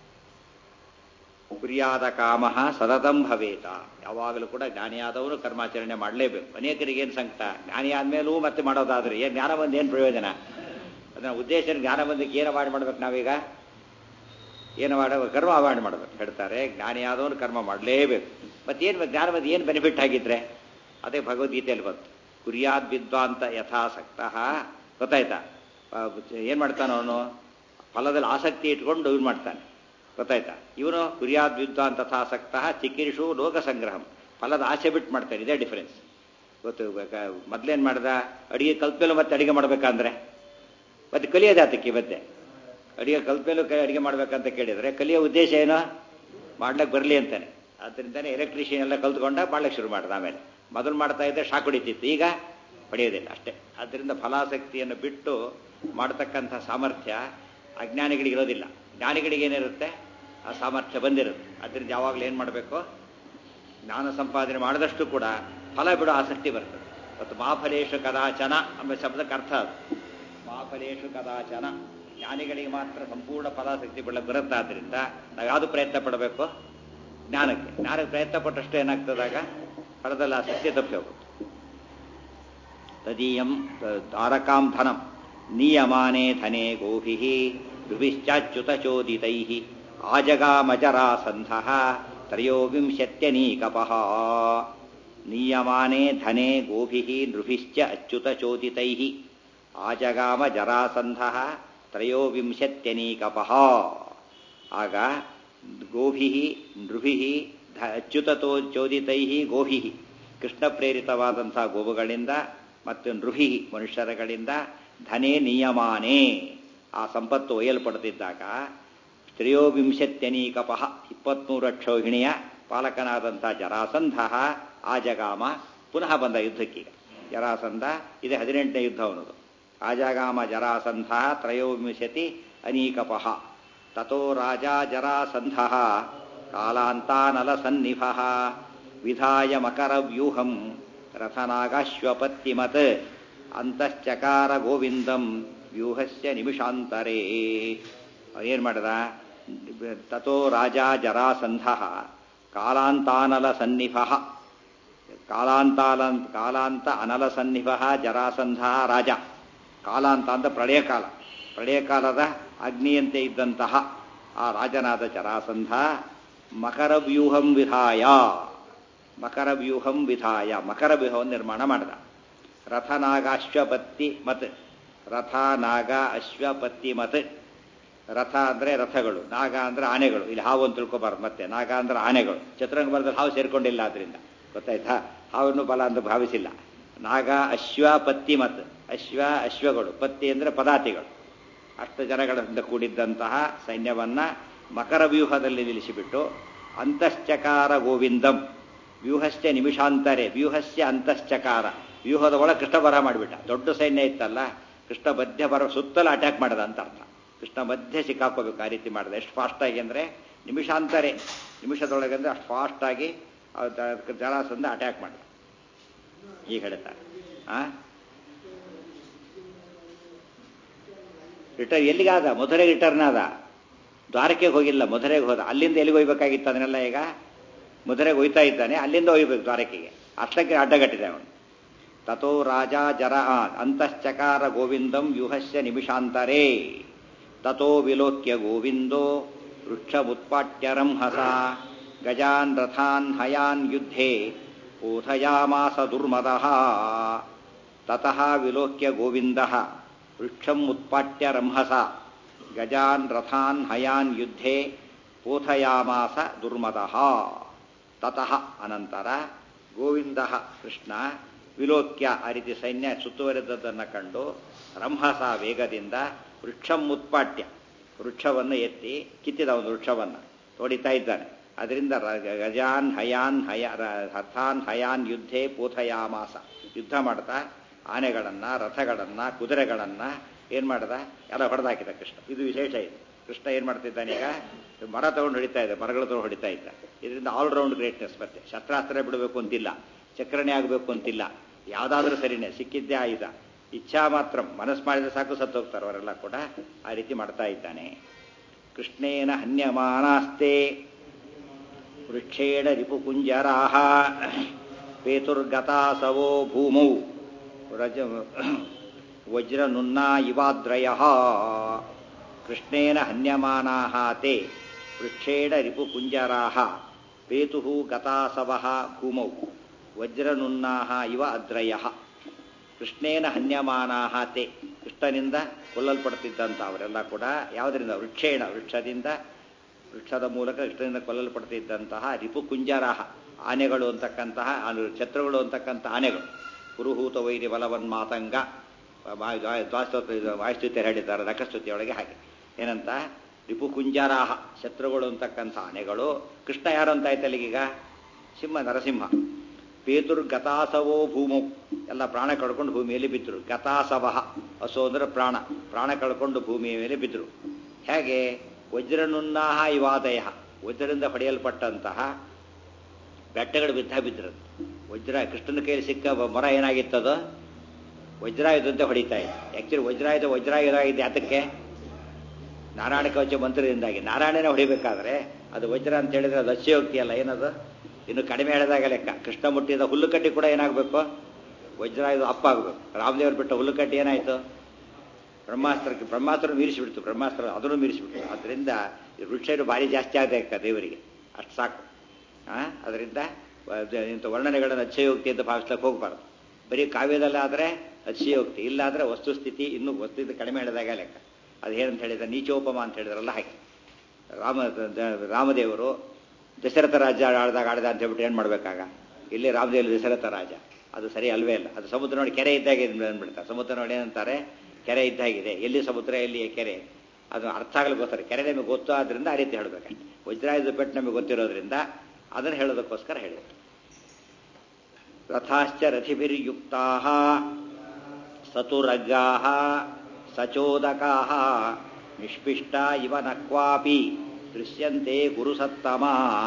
ಕುರಿಯಾದ ಕಾಮ ಸತತಂ ಭವೇತ ಯಾವಾಗಲೂ ಕೂಡ ಜ್ಞಾನಿಯಾದವನು ಕರ್ಮಾಚರಣೆ ಮಾಡಲೇಬೇಕು ಅನೇಕರಿಗೆ ಏನು ಸಂಕಟ ಜ್ಞಾನಿ ಆದ್ಮೇಲೂ ಮತ್ತೆ ಮಾಡೋದಾದ್ರೆ ಏನು ಜ್ಞಾನ ಬಂದು ಏನು ಪ್ರಯೋಜನ ಅದನ್ನ ಉದ್ದೇಶ ಜ್ಞಾನ ಬಂದಕ್ಕೆ ಏನು ಅವಾಯ್ಡ್ ಮಾಡ್ಬೇಕು ನಾವೀಗ ಏನು ಮಾಡಬೇಕು ಕರ್ಮ ಅವಾಯ್ಡ್ ಮಾಡ್ಬೇಕು ಹೇಳ್ತಾರೆ ಜ್ಞಾನಿಯಾದವನು ಕರ್ಮ ಮಾಡಲೇಬೇಕು ಮತ್ತೇನು ಜ್ಞಾನ ಬಂದು ಏನು ಬೆನಿಫಿಟ್ ಆಗಿದ್ರೆ ಅದೇ ಭಗವದ್ಗೀತೆಯಲ್ಲಿ ಬಂತು ಕುರಿಯಾದ್ ವಿದ್ವಾಂತ ಯಥಾಸಕ್ತ ಗೊತ್ತಾಯ್ತಾ ಏನು ಮಾಡ್ತಾನೋ ಅವನು ಫಲದಲ್ಲಿ ಆಸಕ್ತಿ ಇಟ್ಕೊಂಡು ಇವ್ನು ಮಾಡ್ತಾನೆ ಗೊತ್ತಾಯ್ತಾ ಇವನು ಕುರಿಯಾದ್ ವಿದ್ವಾನ್ ತಥಾಸಕ್ತ ಚಿಕಿರಿಷು ಲೋಕ ಸಂಗ್ರಹಂ ಫಲದ ಆಸೆ ಬಿಟ್ಟು ಮಾಡ್ತಾನೆ ಇದೇ ಡಿಫರೆನ್ಸ್ ಗೊತ್ತು ಮೊದ್ಲೇನು ಮಾಡ್ದ ಅಡಿಗೆ ಕಲ್ತ್ಮೇಲೂ ಮತ್ತೆ ಅಡಿಗೆ ಮಾಡ್ಬೇಕಂದ್ರೆ ಮತ್ತೆ ಕಲಿಯೋದು ಆತಕ್ಕೆ ಮತ್ತೆ ಅಡಿಗೆ ಕಲ್ತ್ಮೇಲೂ ಅಡಿಗೆ ಮಾಡ್ಬೇಕಂತ ಕೇಳಿದ್ರೆ ಕಲಿಯೋ ಉದ್ದೇಶ ಏನು ಮಾಡ್ಲಿಕ್ಕೆ ಬರಲಿ ಅಂತಾನೆ ಆದ್ರಿಂದಾನೆ ಎಲೆಕ್ಟ್ರಿಷಿಯನ್ ಎಲ್ಲ ಕಲ್ತ್ಕೊಂಡ ಮಾಡ್ಲಿಕ್ಕೆ ಶುರು ಮಾಡ್ದ ಆಮೇಲೆ ಮೊದಲು ಮಾಡ್ತಾ ಇದ್ದೆ ಶಾಕ್ ಹೊಡಿತಿತ್ತು ಈಗ ಹೊಡೆಯೋದಿಲ್ಲ ಅಷ್ಟೇ ಆದ್ದರಿಂದ ಫಲಾಸಕ್ತಿಯನ್ನು ಬಿಟ್ಟು ಮಾಡತಕ್ಕಂಥ ಸಾಮರ್ಥ್ಯ ಅಜ್ಞಾನಿಗಳಿಗೆ ಇರೋದಿಲ್ಲ ಜ್ಞಾನಿಗಳಿಗೆ ಏನಿರುತ್ತೆ ಆ ಸಾಮರ್ಥ್ಯ ಬಂದಿರುತ್ತೆ ಅದರಿಂದ ಯಾವಾಗಲೂ ಏನು ಮಾಡಬೇಕು ಜ್ಞಾನ ಸಂಪಾದನೆ ಮಾಡಿದಷ್ಟು ಕೂಡ ಫಲ ಬಿಡೋ ಆಸಕ್ತಿ ಬರ್ತದೆ ಮತ್ತು ಮಾಫಲೇಶು ಕದಾಚನ ಎಂಬ ಶಬ್ದಕ್ಕೆ ಅರ್ಥ ಅದು ಮಾಫಲೇಶು ಕದಾಚನ ಜ್ಞಾನಿಗಳಿಗೆ ಮಾತ್ರ ಸಂಪೂರ್ಣ ಫಲಾಸಕ್ತಿ ಬಿಡಕ್ಕೆ ಬರುತ್ತಾದ್ರಿಂದ ನಾವು ಯಾವುದು ಪ್ರಯತ್ನ ಪಡಬೇಕು ಜ್ಞಾನಕ್ಕೆ ಜ್ಞಾನಕ್ಕೆ ಪ್ರಯತ್ನ ಪಟ್ಟಷ್ಟು ಏನಾಗ್ತದಾಗ ಫಲದಲ್ಲಿ ಆಸಕ್ತಿ ತಪ್ಪಿ ಹೋಗುತ್ತೆ ತದೀಯಂ ದ್ವಾರಕಾಂ ಧನಂ ನಿಯಮಾನೇ ಧನೆ ಗೋಭಿ ಧ್ರುವಿಶ್ಚಾಚ್ಯುತಚೋದಿತೈ ಆಜಗಾಮಜರಾಸಂಧ ತ್ರಯೋವಿಂಶತ್ಯನೀಕಪಃ ನಿಯಮಾನೇ ಧನೆ ಗೋಭಿ ನೃಭಿಶ್ಚ ಅಚ್ಯುತಚೋದಿತೈ ಆಜಗಾಮ ಜರಾಸಂಧ ತ್ರಯೋವಿಂಶತ್ಯನೀಕಪಃ ಆಗ ಗೋಭಿ ನೃಭಿ ಅಚ್ಯುತತೋ ಚೋದಿತೈ ಗೋಭಿ ಕೃಷ್ಣ ಪ್ರೇರಿತವಾದಂಥ ಗೋವುಗಳಿಂದ ಮತ್ತು ನೃಭಿ ಮನುಷ್ಯರಗಳಿಂದ ಧನೆ ನಿಯಮಾನೇ ಆ ಸಂಪತ್ತು ಒಯ್ಯಲ್ಪಡುತ್ತಿದ್ದಾಗ ತ್ರಯೋವಿಂಶತ್ಯನೀಕಪಃ ಇಪ್ಪತ್ಮೂರು ಅಕ್ಷೋಹಿಣಿಯ ಪಾಲಕನಾದಂಥ ಜರಾಸಂಧ ಆಜಗಾಮ ಪುನಃ ಬಂದ ಯುದ್ಧಕ್ಕೀಗ ಜರಾಸಂಧ ಇದೆ ಹದಿನೆಂಟನೇ ಯುದ್ಧ ಅವನದು ಆಜಗಾಮ ಜರಾಸಂಧ ತ್ರಯೋವಿಂಶತಿ ಅನೀಕಪಃ ತಥೋ ರಾಜ ಜರಾಸಂಧ ಕಾಲಾಂತಾನಲಸನ್ನಿಭ ವಿಧಾಯ ಮಕರವ್ಯೂಹಂ ರಥನಾಗಾಶ್ವಪತ್ತಿಮತ್ ಅಂತಶ್ಚಕಾರ ಗೋವಿಂದಂ ವ್ಯೂಹಸ್ಯ ನಿಮಿಷಾಂತರೇ ಏನು ಮಾಡಿದ ತಥೋ ರಾಜ ಜರಾಸಂಧ ಕಾಲಾಂತಾನಲ ಸನ್ನಿಭ ಕಾಲಾಂತಾಲ ಕಾಲಾಂತ ಅನಲ ಸನ್ನಿಭ ಜರಾಸಂಧ ರಾಜ ಕಾಲಾಂತ ಅಂತ ಪ್ರಳಯ ಕಾಲ ಪ್ರಳಯ ಕಾಲದ ಅಗ್ನಿಯಂತೆ ಇದ್ದಂತಹ ಆ ರಾಜನಾದ ಜರಾಸಂಧ ಮಕರ ವ್ಯೂಹಂ ವಿಧಾಯ ಮಕರ ವ್ಯೂಹಂ ವಿಧಾಯ ಮಕರ ವ್ಯೂಹವನ್ನು ನಿರ್ಮಾಣ ಮಾಡಿದ ರಥನಾಗಾಶ್ವಪತ್ತಿ ಮತ್ ರಥ ನಾಗ ಅಶ್ವಪತ್ತಿ ಮತ್ ರಥ ಅಂದ್ರೆ ರಥಗಳು ನಾಗ ಅಂದ್ರೆ ಆನೆಗಳು ಇಲ್ಲಿ ಹಾವು ಅಂತ ತಿಳ್ಕೊಬಾರ್ದು ಮತ್ತೆ ನಾಗ ಅಂದ್ರೆ ಆನೆಗಳು ಚತುರಂಗ ಬರದಲ್ಲಿ ಹಾವು ಸೇರ್ಕೊಂಡಿಲ್ಲ ಆದ್ರಿಂದ ಗೊತ್ತಾಯ್ತಾ ಹಾವನ್ನು ಬಲ ಅಂತ ಭಾವಿಸಿಲ್ಲ ನಾಗ ಅಶ್ವ ಪತ್ತಿ ಮತ್ ಅಶ್ವ ಅಶ್ವಗಳು ಪತ್ತಿ ಅಂದ್ರೆ ಪದಾತಿಗಳು ಅಷ್ಟು ಜನಗಳಿಂದ ಕೂಡಿದ್ದಂತಹ ಸೈನ್ಯವನ್ನ ಮಕರ ವ್ಯೂಹದಲ್ಲಿ ನಿಲ್ಲಿಸಿಬಿಟ್ಟು ಅಂತಶ್ಚಕಾರ ಗೋವಿಂದಂ ವ್ಯೂಹಸ್ಯ ನಿಮಿಷಾಂತರೆ ವ್ಯೂಹಸ್ಯ ಅಂತಶ್ಚಕಾರ ವ್ಯೂಹದ ಒಳಗೆ ಕೃಷ್ಣ ಬರ ಮಾಡಿಬಿಟ್ಟ ದೊಡ್ಡ ಸೈನ್ಯ ಇತ್ತಲ್ಲ ಕೃಷ್ಣ ಮಧ್ಯ ಬರ ಸುತ್ತಲೂ ಅಟ್ಯಾಕ್ ಮಾಡದ ಅಂತ ಅರ್ಥ ಕೃಷ್ಣ ಮಧ್ಯೆ ಸಿಕ್ಕಾಕೋಬೇಕು ಆ ರೀತಿ ಮಾಡಿದ ಎಷ್ಟು ಫಾಸ್ಟಾಗಿ ಅಂದರೆ ನಿಮಿಷಾಂತರೆ ನಿಮಿಷದೊಳಗೆ ಅಂದರೆ ಅಷ್ಟು ಫಾಸ್ಟಾಗಿ ಜಲಾಸಂದ ಅಟ್ಯಾಕ್ ಮಾಡಿದ ಈಗ ಹೇಳ್ತಾರೆ ಆ ರಿಟರ್ನ್ ಎಲ್ಲಿಗಾದ ಮಧುರೆಗೆ ರಿಟರ್ನ್ ಆದ ದ್ವಾರಕೆಗೆ ಹೋಗಿಲ್ಲ ಮಧುರೆಗೆ ಹೋದ ಅಲ್ಲಿಂದ ಎಲ್ಲಿಗೆ ಹೋಗ್ಬೇಕಾಗಿತ್ತು ಅದನ್ನೆಲ್ಲ ಈಗ ಮಧುರೆಗೆ ಹೋಯ್ತಾ ಇದ್ದಾನೆ ಅಲ್ಲಿಂದ ಹೋಗ್ಬೇಕು ದ್ವಾರಕೆಗೆ ಅಷ್ಟಕ್ಕೆ ಅಡ್ಡಗಟ್ಟಿದೆ ಅವನು ತಥೋ ರಾಜ ಜರ ಅಂತಶ್ಚಕಾರ ಗೋವಿಂದಂ ವ್ಯೂಹಸ್ಯ ನಿಮಿಷಾಂತರೇ ತಥೋ ವಿಲೋಕ್ಯ ಗೋವಿಂದೋ ವೃಕ್ಷಮುತ್ಪಾಟ್ಯರಂಹಸ ಗಜಾನ್ ರಥಾನ್ ಹಯಾನ್ ಯುದ್ಧೇ ಓಧಯಾಮಾಸ ದುರ್ಮದಃ ತತಃ ವಿಲೋಕ್ಯ ಗೋವಿಂದಃ ವೃಕ್ಷಂ ಉತ್ಪಾಟ್ಯ ರಂಹಸ ಗಜಾನ್ ರಥಾನ್ ಹಯಾನ್ ಯುದ್ಧೇ ಪೋಥಯಾಮಾಸ ದುರ್ಮದಃ ತತಃ ಅನಂತರ ಗೋವಿಂದ ಕೃಷ್ಣ ವಿಲೋಕ್ಯ ಆ ರೀತಿ ಸೈನ್ಯ ಸುತ್ತುವರೆದದ್ದನ್ನು ಕಂಡು ರಂಹಸ ವೇಗದಿಂದ ವೃಕ್ಷಂ ಉತ್ಪಾಟ್ಯ ವೃಕ್ಷವನ್ನು ಎತ್ತಿ ಕಿತ್ತಿದ ಒಂದು ವೃಕ್ಷವನ್ನು ಹೊಡಿತಾ ಇದ್ದಾನೆ ಅದರಿಂದ ರ- ಗಜಾನ್ ಹಯಾನ್ ಹಯ ರ- ರಥಾನ್ ಹಯಾನ್ ಯುದ್ಧೇ ಪೂಥಯಾಮಾಸ ಯುದ್ಧ ಮಾಡ್ತಾ ಆನೆಗಳನ್ನ ರಥಗಳನ್ನ ಕುದುರೆಗಳನ್ನ ಏನ್ ಮಾಡ್ದ ಎಲ್ಲ ಹೊಡೆದಾಕಿದ ಕೃಷ್ಣ ಇದು ವಿಶೇಷ ಇದು ಕೃಷ್ಣ ಏನ್ ಮಾಡ್ತಿದ್ದಾನೆ ಈಗ ಮರ ತಗೊಂಡು ಹೊಡಿತಾ ಇದೆ ಮರಗಳು ತಗೊಂಡು ಹೊಡಿತಾ ಇದ್ದ ಇದರಿಂದ ಆಲ್ರೌಂಡ್ ಗ್ರೇಟ್ನೆಸ್ ಮತ್ತೆ ಶಸ್ತ್ರಾಸ್ತ್ರ ಬಿಡಬೇಕು ಅಂತಿಲ್ಲ ಚಕ್ರಣೆ ಆಗಬೇಕು ಅಂತಿಲ್ಲ ಯಾವ್ದಾದ್ರೂ ಸರಿನೇ ಸಿಕ್ಕಿದ್ದೇ ಆಯುಧ ಇಚ್ಛಾ ಮಾತ್ರ ಮನಸ್ಸು ಮಾಡಿದ್ರೆ ಸಾಕು ಸತ್ತು ಹೋಗ್ತಾರೆ ಅವರೆಲ್ಲ ಕೂಡ ಆ ರೀತಿ ಮಾಡ್ತಾ ಇದ್ದಾನೆ ಕೃಷ್ಣೇನ ಹನ್ಯಮಾನಾಸ್ತೆ ವೃಕ್ಷೇಣ ರಿಪುಕುಂಜರಾಹ ಪೇತುರ್ಗತಾಸವೋ ಭೂಮೌ ರಜ ವಜ್ರನುನ್ನಾ ಇವಾದ್ರಯ ಕೃಷ್ಣೇನ ಹನ್ಯಮಾನಾಹ ತೇ ವೃಕ್ಷೇಣ ರಿಪುಕುಂಜರಾಹ ಪೇತು ಗತಾಸವಃ ಭೂಮೌ ವಜ್ರನುನ್ನಾಹ ಇವ ಅದ್ರಯ ಕೃಷ್ಣೇನ ಹನ್ಯಮಾನಾಹ ತೇ ಕೃಷ್ಣನಿಂದ ಕೊಲ್ಲಲ್ಪಡ್ತಿದ್ದಂಥ ಅವರೆಲ್ಲ ಕೂಡ ಯಾವುದರಿಂದ ವೃಕ್ಷೇಣ ವೃಕ್ಷದಿಂದ ವೃಕ್ಷದ ಮೂಲಕ ಕೃಷ್ಣನಿಂದ ಕೊಲ್ಲಲ್ಪಡ್ತಿದ್ದಂತಹ ರಿಪುಕುಂಜರಾಹ ಆನೆಗಳು ಅಂತಕ್ಕಂತಹ ಅದು ಛತ್ರಗಳು ಅಂತಕ್ಕಂಥ ಆನೆಗಳು ಪುರುಹೂತ ವೈರಿ ಬಲವನ್ ಮಾತಂಗ ವಾಯುಸ್ತುತಿ ಹೇಳಿದ್ದಾರೆ ನಖಸ್ತುತಿಯೊಳಗೆ ಹಾಗೆ ಏನಂತ ರಿಪುಕುಂಜರಾಹ ಶತ್ರುಗಳು ಅಂತಕ್ಕಂಥ ಆನೆಗಳು ಕೃಷ್ಣ ಯಾರು ಅಂತ ಆಯ್ತು ಅಲ್ಲಿಗೀಗ ಸಿಂಹ ನರಸಿಂಹ ಪೇತುರ್ ಗತಾಸವೋ ಭೂಮೌ ಎಲ್ಲ ಪ್ರಾಣ ಕಳ್ಕೊಂಡು ಭೂಮಿಯಲ್ಲಿ ಬಿದ್ದರು ಗತಾಸವಹ ಹಸು ಅಂದ್ರೆ ಪ್ರಾಣ ಪ್ರಾಣ ಕಳ್ಕೊಂಡು ಭೂಮಿಯ ಮೇಲೆ ಬಿದ್ದರು ಹೇಗೆ ವಜ್ರನುನ್ನಾಹ ಇವಾದಯ ವಜ್ರದಿಂದ ಹೊಡೆಯಲ್ಪಟ್ಟಂತಹ ಬೆಟ್ಟಗಳು ಬಿದ್ದ ಬಿದ್ದರು ವಜ್ರ ಕೃಷ್ಣನ ಕೈಯಲ್ಲಿ ಸಿಕ್ಕ ಮರ ಏನಾಗಿತ್ತದು ವಜ್ರಾಯುಧಂತೆ ಹೊಡಿತಾ ಇದೆ ಆಕ್ಚುಲಿ ವಜ್ರಾಯುಧ ವಜ್ರಾಯುಧ ಆಗಿದೆ ಅದಕ್ಕೆ ನಾರಾಯಣ ಕವಚ ಮಂತ್ರದಿಂದಾಗಿ ನಾರಾಯಣನೇ ಹೊಡಿಬೇಕಾದ್ರೆ ಅದು ವಜ್ರ ಅಂತ ಹೇಳಿದ್ರೆ ಅದು ಅಸ್ಯೋಕ್ತಿ ಅಲ್ಲ ಏನದು ಇನ್ನು ಕಡಿಮೆ ಹೇಳಿದಾಗ ಲೆಕ್ಕ ಕೃಷ್ಣ ಮುಟ್ಟಿದ ಹುಲ್ಲುಕಡ್ಡಿ ಕೂಡ ಏನಾಗಬೇಕು ವಜ್ರಾಯುಧ ಅಪ್ಪ ಆಗಬೇಕು ರಾಮದೇವರು ಬಿಟ್ಟ ಹುಲ್ಲುಕಡ್ಡಿ ಏನಾಯ್ತು ಬ್ರಹ್ಮಾಸ್ತ್ರಕ್ಕೆ ಬ್ರಹ್ಮಾಸ್ತ್ರ ಮೀರಿಸಿಬಿಡ್ತು ಬ್ರಹ್ಮಾಸ್ತ್ರ ಅದನ್ನು ಮೀರಿಸಿಬಿಡ್ತು ಅದರಿಂದ ಈ ವೃಕ್ಷರು ಭಾರಿ ಜಾಸ್ತಿ ಆಗಬೇಕು ದೇವರಿಗೆ ಅಷ್ಟು ಸಾಕು ಆ ಅದರಿಂದ ಇಂಥ ವರ್ಣನೆಗಳನ್ನು ಅಚ್ಚಯೋಕ್ತಿ ಅಂತ ಭಾವಿಸ್ಲಕ್ಕೆ ಹೋಗಬಾರ್ದು ಬರೀ ಕಾವ್ಯದಲ್ಲಾದರೆ ಅಚ್ಚಯೋಕ್ತಿ ಇಲ್ಲಾದರೆ ವಸ್ತುಸ್ಥಿತಿ ಇನ್ನೂ ವಸ್ತುಸ್ಥಿತಿ ಕಡಿಮೆ ಹೇಳಿದಾಗ ಲೆಕ್ಕ ಅದು ಏನಂತ ಹೇಳಿದ್ರೆ ನೀಚೋಪಮ ಅಂತ ಹೇಳಿದ್ರಲ್ಲ ಹಾಗೆ ರಾಮ ರಾಮದೇವರು ದಶರಥ ರಾಜ ಆಳ್ದಾಗ ಆಡ್ದ ಅಂತ ಹೇಳ್ಬಿಟ್ಟು ಏನು ಮಾಡಬೇಕಾಗ ಇಲ್ಲಿ ರಾಮದೇವರು ದಶರಥ ರಾಜ ಅದು ಸರಿ ಅಲ್ವೇ ಇಲ್ಲ ಅದು ಸಮುದ್ರ ನೋಡಿ ಕೆರೆ ಇದ್ದಾಗೆ ಅಂದ್ಬಿಡ್ತಾರೆ ಸಮುದ್ರ ನೋಡಿ ಏನಂತಾರೆ ಕೆರೆ ಇದ್ದಾಗಿದೆ ಎಲ್ಲಿ ಸಮುದ್ರ ಎಲ್ಲಿ ಕೆರೆ ಅದು ಅರ್ಥ ಆಗಲಿಕ್ಕೋಸ್ಕರ ಕೆರೆ ನಮಗೆ ಗೊತ್ತು ಆದ್ರಿಂದ ಆ ರೀತಿ ಹೇಳಬೇಕಷ್ಟೆ ವಜ್ರಾಯುಧ ಪೆಟ್ಟು ನಮಗೆ ಗೊತ್ತಿರೋದ್ರಿಂದ ಅದನ್ನು ಹೇಳೋದಕ್ಕೋಸ್ಕರ ಹೇಳಿದ್ರು ರಥಾಶ್ಚ ರಥಿಭಿರ್ಯುಕ್ತಾ ಸತುರಗ್ಗಾ ಸಚೋದಕಾ ನಿಷ್ಪಿಷ್ಟ ಇವ ನ ಕ್ವಾಪಿ ದೃಶ್ಯಂತೆ ಗುರುಸತ್ತಮ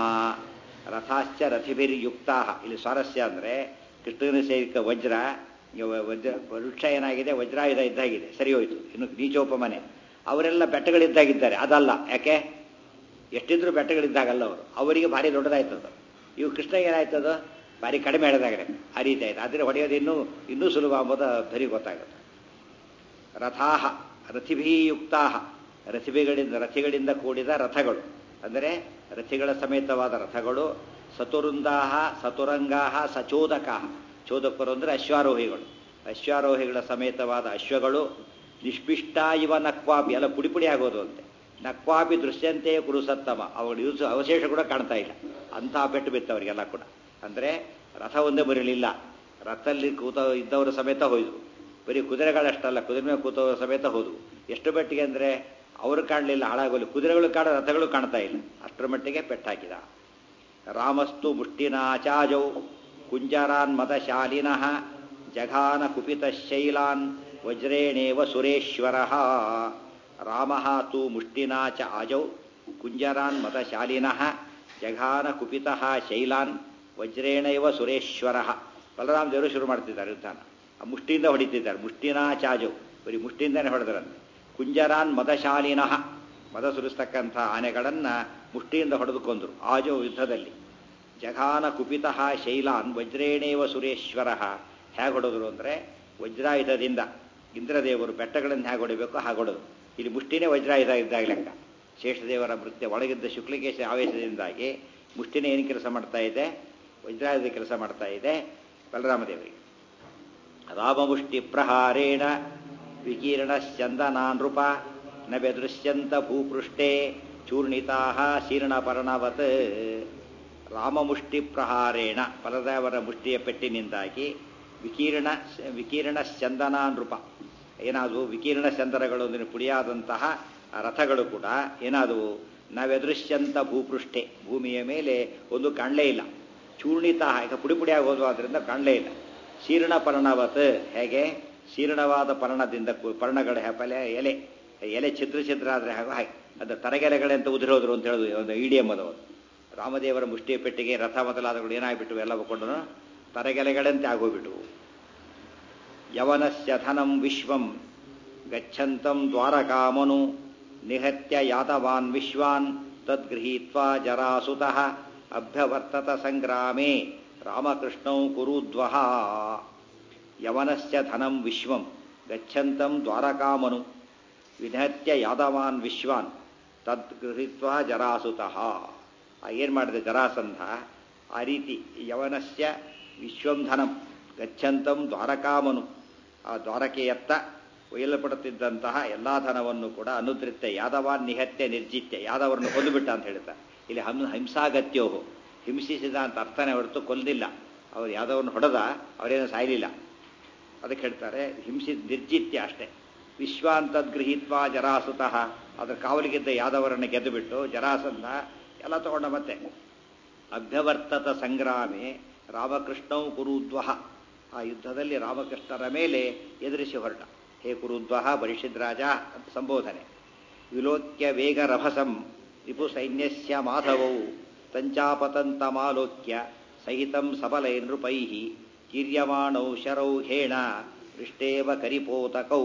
ರಥಾಶ್ಚ ರಥಿಭಿರ್ಯುಕ್ತಾ ಇಲ್ಲಿ ಸ್ವಾರಸ್ಯ ಅಂದರೆ ಕೃಷ್ಣನ ಸೇರಿಕ ವಜ್ರ ವಜ್ರ ವೃಕ್ಷ ಏನಾಗಿದೆ ವಜ್ರಾಯುಧ ಇದ್ದಾಗಿದೆ ಸರಿ ಹೋಯ್ತು ಇನ್ನು ನೀಚೋಪಮನೆ ಅವರೆಲ್ಲ ಬೆಟ್ಟಗಳಿದ್ದಾಗಿದ್ದಾರೆ ಅದಲ್ಲ ಯಾಕೆ ಎಷ್ಟಿದ್ರು ಬೆಟ್ಟಗಳಿದ್ದಾಗಲ್ಲ ಅವರು ಅವರಿಗೆ ಭಾರಿ ದೊಡ್ಡದಾಯ್ತದ ಇವು ಕೃಷ್ಣ ಏನಾಯ್ತದ ಭಾರಿ ಕಡಿಮೆ ಹೇಳಿದಾಗಲೇ ಆ ರೀತಿ ಆಯ್ತು ಆದರೆ ಹೊಡೆಯೋದು ಇನ್ನೂ ಇನ್ನೂ ಸುಲಭ ಅಂಬೋದು ಬರೀ ಗೊತ್ತಾಗುತ್ತೆ ರಥಾಹ ರಥಿಭಿಯುಕ್ತಾ ರಥಿಭಿಗಳಿಂದ ರಥಿಗಳಿಂದ ಕೂಡಿದ ರಥಗಳು ಅಂದರೆ ರಥಿಗಳ ಸಮೇತವಾದ ರಥಗಳು ಸತುರುಂದಾಹ ಸತುರಂಗಾಹ ಸಚೋದಕಾಹ ಚೋದಕರು ಅಂದರೆ ಅಶ್ವಾರೋಹಿಗಳು ಅಶ್ವಾರೋಹಿಗಳ ಸಮೇತವಾದ ಅಶ್ವಗಳು ನಿಷ್ಪಿಷ್ಟ ಇವ ನಕ್ವಾಪಿ ಎಲ್ಲ ಪುಡಿ ಪುಡಿ ಆಗೋದು ಅಂತೆ ನಕ್ವಾಪಿ ದೃಶ್ಯಂತೆ ಕುರುಸತ್ತಮ ಅವುಗಳು ಯೂಸ್ ಅವಶೇಷ ಕೂಡ ಕಾಣ್ತಾ ಇಲ್ಲ ಅಂತಹ ಪೆಟ್ಟು ಬಿತ್ತು ಅವರಿಗೆಲ್ಲ ಕೂಡ ಅಂದರೆ ರಥ ಒಂದೇ ಬರಲಿಲ್ಲ ರಥದಲ್ಲಿ ಕೂತ ಇದ್ದವರ ಸಮೇತ ಹೋಯ್ತು ಬರೀ ಕುದುರೆಗಳಷ್ಟಲ್ಲ ಕುದುರೆ ಮೇಲೆ ಕೂತವರ ಸಮೇತ ಹೋದವು ಎಷ್ಟು ಮಟ್ಟಿಗೆ ಅಂದರೆ ಅವರು ಕಾಣಲಿಲ್ಲ ಹಾಳಾಗೋಲಿ ಕುದುರೆಗಳು ಕಾಣ ರಥಗಳು ಕಾಣ್ತಾ ಇಲ್ಲ ಅಷ್ಟರ ಮಟ್ಟಿಗೆ ಪೆಟ್ಟಾಕಿದ ರಾಮಸ್ತು ಮುಷ್ಟಿನಾಚಾಜೌ ಕುಂಜರಾನ್ ಮದಶಾಲಿನಃ ಜಘಾನ ಕುಪಿತ ಶೈಲಾನ್ ವಜ್ರೇಣೇವ ಸುರೇಶ್ವರ ರಾಮ ತು ಮುಷ್ಟಿನಾ ಚ ಆಜೌ ಕುಂಜರಾನ್ ಮತಶಾಲಿನಃ ಜಘಾನ ಕುಪಿತ ಶೈಲಾನ್ ವಜ್ರೇಣೈವ ಸುರೇಶ್ವರ ಬಲರಾಮ ದೇವರು ಶುರು ಮಾಡ್ತಿದ್ದಾರೆ ಯುದ್ಧನ ಆ ಮುಷ್ಟಿಯಿಂದ ಹೊಡಿತಿದ್ದಾರೆ ಮುಷ್ಟಿನಾ ಚಾಜೌ ಬರೀ ಮುಷ್ಟಿಯಿಂದನೇ ಹೊಡೆದ್ರಂತೆ ಕುಂಜರಾನ್ ಮದಶಾಲಿನಃ ಮದ ಸುರಿಸ್ತಕ್ಕಂಥ ಆನೆಗಳನ್ನು ಮುಷ್ಟಿಯಿಂದ ಹೊಡೆದುಕೊಂಡ್ರು ಆಜೋ ಯುದ್ಧದಲ್ಲಿ ಜಘಾನ ಕುಪಿತ ಶೈಲಾನ್ ವಜ್ರೇಣೇವ ಸುರೇಶ್ವರ ಹೇಗೆ ಹೊಡೆದ್ರು ಅಂದರೆ ವಜ್ರಾಯುಧದಿಂದ ಇಂದ್ರದೇವರು ಬೆಟ್ಟಗಳನ್ನು ಹೇಗೆ ಹೊಡಿಬೇಕು ಹಾಗೆ ಹೊಡೆದು ಇಲ್ಲಿ ಮುಷ್ಟಿನೇ ವಜ್ರಾಯುಧ ಇದ್ದಾಗ ಲೆಕ್ಕ ಶೇಷದೇವರ ನೃತ್ಯ ಒಳಗಿದ್ದ ಶುಕ್ಲಿಕೇಶ ಆವೇಶದಿಂದಾಗಿ ಮುಷ್ಟಿನೇ ಏನು ಕೆಲಸ ಮಾಡ್ತಾ ಇದೆ ವಜ್ರಾಯುಧ ಕೆಲಸ ಮಾಡ್ತಾ ಇದೆ ಬಲರಾಮದೇವರಿಗೆ ರಾಮಮುಷ್ಟಿ ಪ್ರಹಾರೇಣ ವಿಕೀರ್ಣ ಚಂದನಾ ನೃಪ ನ ಬೆದೃಶ್ಯಂತ ಭೂಪೃಷ್ಠೆ ಚೂರ್ಣಿತಾ ಶೀರ್ಣಪರ್ಣವತ್ ರಾಮಮುಷ್ಟಿ ಪ್ರಹಾರೇಣ ಬಲದೇವರ ಮುಷ್ಟಿಯ ಪೆಟ್ಟಿನಿಂದಾಗಿ ವಿಕೀರ್ಣ ವಿಕೀರ್ಣ ಚಂದನಾ ನೃಪ ಏನಾದವು ವಿಕೀರ್ಣ ಚಂದರಗಳೊಂದಿನ ಪುಡಿಯಾದಂತಹ ರಥಗಳು ಕೂಡ ಏನಾದವು ನಾವೆದೃಶ್ಯಂತ ಭೂಪೃಷ್ಠೆ ಭೂಮಿಯ ಮೇಲೆ ಒಂದು ಕಾಣಲೇ ಇಲ್ಲ ಚೂರ್ಣಿತ ಈಗ ಪುಡಿ ಪುಡಿಯಾಗಿ ಹೋದ್ವು ಆದ್ರಿಂದ ಕಾಣಲೇ ಇಲ್ಲ ಶೀರ್ಣ ಪರ್ಣವತ್ ಹೇಗೆ ಶೀರ್ಣವಾದ ಪರ್ಣದಿಂದ ಪರ್ಣಗಳ ಹೆಪಲೆ ಎಲೆ ಎಲೆ ಛಿದ್ರ ಛಿದ್ರ ಆದರೆ ಹಾಗೆ ಹಾಗೆ ಅದು ತರಗೆಲೆಗಳೇ ಅಂತ ಉದುರೋದ್ರು ಅಂತ ಹೇಳೋದು ಒಂದು ಇಡಿಯಂ ಅದು ರಾಮದೇವರ ಮುಷ್ಟಿ ಪೆಟ್ಟಿಗೆ ರಥ ಮೊದಲಾದಗಳು ಏನಾಗ್ಬಿಟ್ಟು ಎಲ್ಲ ಕೊಂಡು ತರಗೆಲೆಗಳಂತೆ ಆಗೋಗ್ಬಿಟ್ಟವು ಯವನಸ್ಯ ಧನಂ ವಿಶ್ವಂ ಗಚ್ಚಂತಂ ದ್ವಾರಕಾಮನು ನಿಹತ್ಯ ಯಾತವಾನ್ ವಿಶ್ವಾನ್ ತದ್ಗೃಹೀತ್ವಾ ಜರಾಸುತಃ ಅಭ್ಯವರ್ತತ ಸಂಗ್ರಾಮೇ ರಾಮಕೃಷ್ಣೌ ಕುರುದ್ವಹ ಯವನಸ್ಯ ಧನಂ ವಿಶ್ವಂ ಗಚ್ಚಂತಂ ದ್ವಾರಕಾಮನು ವಿನಹತ್ಯ ಯಾದವಾನ್ ವಿಶ್ವಾನ್ ತದ್ಗೃಹೀತ್ವಾ ಜರಾಸುತಃ ಏನು ಮಾಡಿದೆ ಜರಾಸಂಧ ಆ ರೀತಿ ಯವನಸ್ಯ ವಿಶ್ವಂ ಧನಂ ಗಚ್ಚಂತಂ ದ್ವಾರಕಾಮನು ಆ ದ್ವಾರಕೆಯತ್ತ ಒಯ್ಯಲ್ಪಡುತ್ತಿದ್ದಂತಹ ಎಲ್ಲಾ ಧನವನ್ನು ಕೂಡ ಅನುದ್ರಿತ್ಯ ಯಾದವಾನ್ ನಿಹತ್ಯ ನಿರ್ಜಿತ್ಯ ಯಾದವರನ್ನು ಕೊಂದುಬಿಟ್ಟ ಅಂತ ಹೇಳ್ತಾರೆ ಇಲ್ಲಿ ಹಂ ಹಿಂಸಾಗತ್ಯೋಹು ಹಿಂಸಿಸಿದ ಅಂತ ಅರ್ಥನೇ ಹೊರತು ಕೊಲ್ದಿಲ್ಲ ಅವ್ರು ಯಾದವರನ್ನು ಹೊಡೆದ ಅವರೇನು ಸಾಯಲಿಲ್ಲ ಅದಕ್ಕೆ ಹೇಳ್ತಾರೆ ಹಿಂಸಿ ನಿರ್ಜಿತ್ಯ ಅಷ್ಟೇ ವಿಶ್ವಾಂತದ್ಗೃಹೀತ್ವ ಜರಾಸುತಃ ಅದ್ರ ಕಾವಲಿಗಿದ್ದ ಯಾದವರನ್ನು ಗೆದ್ದುಬಿಟ್ಟು ಜರಾಸಂಧ ಎಲ್ಲ ತಗೊಂಡ ಮತ್ತೆ ಅಭ್ಯವರ್ತತ ಸಂಗ್ರಾಮೆ ರಾಮಕೃಷ್ಣೌ ಕುರುದ್ವಹ ಆ ಯುದ್ಧದಲ್ಲಿ ರಾಮಕೃಷ್ಣರ ಮೇಲೆ ಎದುರಿಸಿ ಹೊರಟ ಹೇ ಕುರುದ್ವಹ ಪರಿಷಿದ್ರಾಜ ಅಂತ ಸಂಬೋಧನೆ ವಿಲೋಕ್ಯ ವೇಗ ರಭಸಂ ರಿಪು ಸೈನ್ಯಸ್ಯ ಮಾಧವೌ ತಂಚಾಪತಂತಮಾಲೋಕ್ಯ ಸಹಿತಂ ಸಬಲೈ ನೃಪೈ ಕೀರ್ಯಮಾಣೌ ಶರೌ ಹೇಣ ಪೃಷ್ಟೇವ ಕರಿಪೋತಕೌ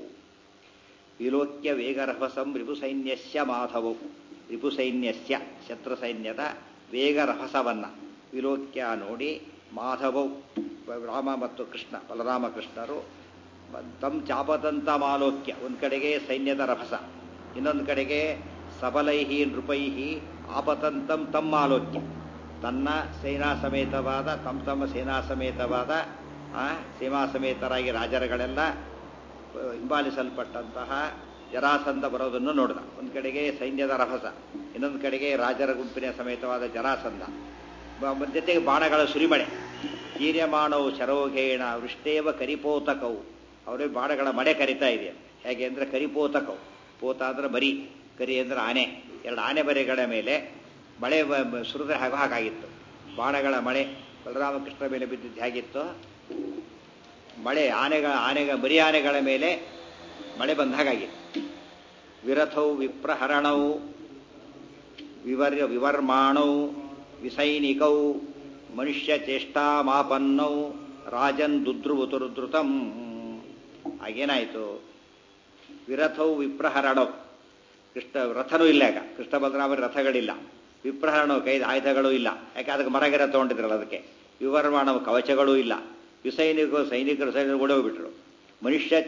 ವಿಲೋಕ್ಯ ವೇಗರಭಸಂ ರಿಪುಸೈನ್ಯಸ್ಯ ಮಾಧವೌ ರಿಪುಸೈನ್ಯಸ್ಯ ಶತ್ರುಸೈನ್ಯದ ವೇಗರಭಸವನ್ನ ವಿಲೋಕ್ಯ ನೋಡಿ ಮಾಧವೌ ರಾಮ ಮತ್ತು ಕೃಷ್ಣ ಬಲರಾಮ ಕೃಷ್ಣರು ತಂ ಚಾಪದಂತ ಮಾಲೋಕ್ಯ ಒಂದು ಕಡೆಗೆ ಸೈನ್ಯದ ರಭಸ ಇನ್ನೊಂದು ಕಡೆಗೆ ಸಬಲೈಹಿ ನೃಪೈಹಿ ಆಪತಂತಂ ತಮ್ಮ ಆಲೋಕ್ಯ ತನ್ನ ಸೇನಾ ಸಮೇತವಾದ ತಮ್ಮ ತಮ್ಮ ಸೇನಾ ಸಮೇತವಾದ ಸೇನಾ ಸಮೇತರಾಗಿ ರಾಜರುಗಳೆಲ್ಲ ಹಿಂಬಾಲಿಸಲ್ಪಟ್ಟಂತಹ ಜರಾಸಂಧ ಬರೋದನ್ನು ನೋಡಿದ ಒಂದು ಕಡೆಗೆ ಸೈನ್ಯದ ರಭಸ ಇನ್ನೊಂದು ಕಡೆಗೆ ರಾಜರ ಗುಂಪಿನ ಸಮೇತವಾದ ಜರಾಸಂಧ ಜೊತೆಗೆ ಬಾಣಗಳ ಸುರಿಮಳೆ ಹೀರ್ಯಮಾಣವು ಶರೋಘೇಣ ವೃಷ್ಟೇವ ಕರಿಪೋತಕವು ಅವರೇ ಬಾಣಗಳ ಮಳೆ ಕರಿತಾ ಇದೆ ಹೇಗೆ ಅಂದರೆ ಕರಿಪೋತಕವು ಪೋತ ಅಂದ್ರೆ ಬರಿ ಕರಿ ಅಂದ್ರೆ ಆನೆ ಎರಡು ಆನೆ ಬರೆಗಳ ಮೇಲೆ ಮಳೆ ಸುರಿದ್ರೆ ಹಾಗೆ ಹಾಗಾಗಿತ್ತು ಬಾಣಗಳ ಮಳೆ ಬಲರಾಮಕೃಷ್ಣ ಮೇಲೆ ಬಿದ್ದಿದ್ದು ಹೇಗಿತ್ತು ಮಳೆ ಆನೆಗಳ ಆನೆಗ ಬರಿ ಆನೆಗಳ ಮೇಲೆ ಮಳೆ ಬಂದ ಹಾಗಾಗಿತ್ತು ವಿರಥೌ ವಿಪ್ರಹರಣೌ ವಿವರ್ಯ ವಿವರ್ಮಾಣೌ ವಿಸೈನಿಕೌ ಮನುಷ್ಯ ಚೇಷ್ಟಾಮಾಪನ್ನೌ ರಾಜನ್ ದುದ್ರುವುತುರುದ್ರುತಂ ಆಗೇನಾಯಿತು ವಿರಥೌ ವಿಪ್ರಹರಣೌ ಕೃಷ್ಣ ರಥನೂ ಇಲ್ಲ ಈಗ ಕೃಷ್ಣ ಬಲರಾಮರ ರಥಗಳಿಲ್ಲ ವಿಪ್ರಹರಣವು ಕೈದ ಆಯುಧಗಳೂ ಇಲ್ಲ ಯಾಕೆ ಅದಕ್ಕೆ ಮರಗೆರ ತಗೊಂಡಿದ್ರಲ್ಲ ಅದಕ್ಕೆ ವಿವರ್ಮಾಣವು ಕವಚಗಳೂ ಇಲ್ಲ ವಿಸೈನಿಕರು ಸೈನಿಕರು ಸೈನಿಕರು ಓಡೋಗ್ಬಿಟ್ರು ಮನುಷ್ಯ